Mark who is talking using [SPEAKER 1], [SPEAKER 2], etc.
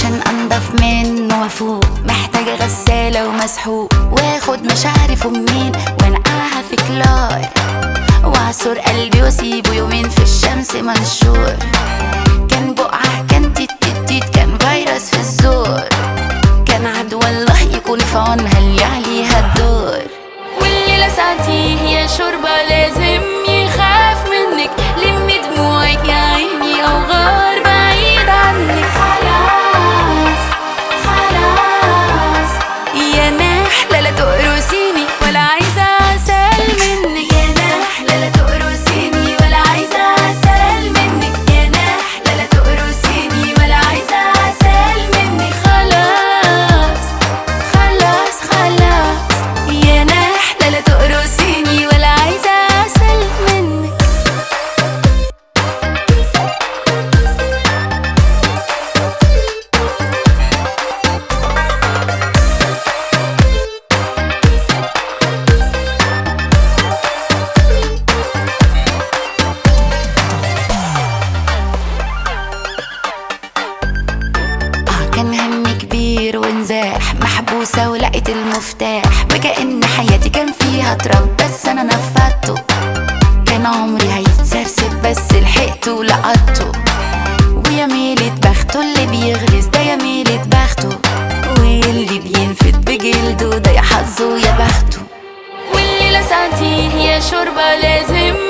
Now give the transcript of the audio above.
[SPEAKER 1] عشان انضف منه وافوق محتاجة غسالة ومسحوق واخد مشاعري فمين وانقعها في كلار واعصر قلبي واسيبه يومين في الشمس منشور كان بقعة كان تيت تيت تيت كان فيروس في الزور كان عدوى الله يكون في عونها اللي عليها الدور والليلة ساعتي هي شوربة لازم يخاف منك لمي دموعك يا عيني أو غار بعيد عنك خلاص خلاص يا نحلة لا تقرصيني ولا عايزة عسل منك يا نحلة لا تقرصيني ولا عايزة عسل منك يا نحلة لا تقرصيني ولا عايزة عسل منك خلاص خلاص خلاص يا نحلة لا تقرصيني ولا عايزة عسل منك آه كان همي كبير ونزاح محبوسة ولقيت المفتاح وكأن حياتي كان فيها تراب بس أنا نفذته كان عمري هيتسرسب بس لحقته ولقطته ويا ميلة بخته اللي بيغرز ده يا ميلة بخته واللي بينفد بجلده ده يا حظه يا بخته والليلة ساعتي هي شوربة لازم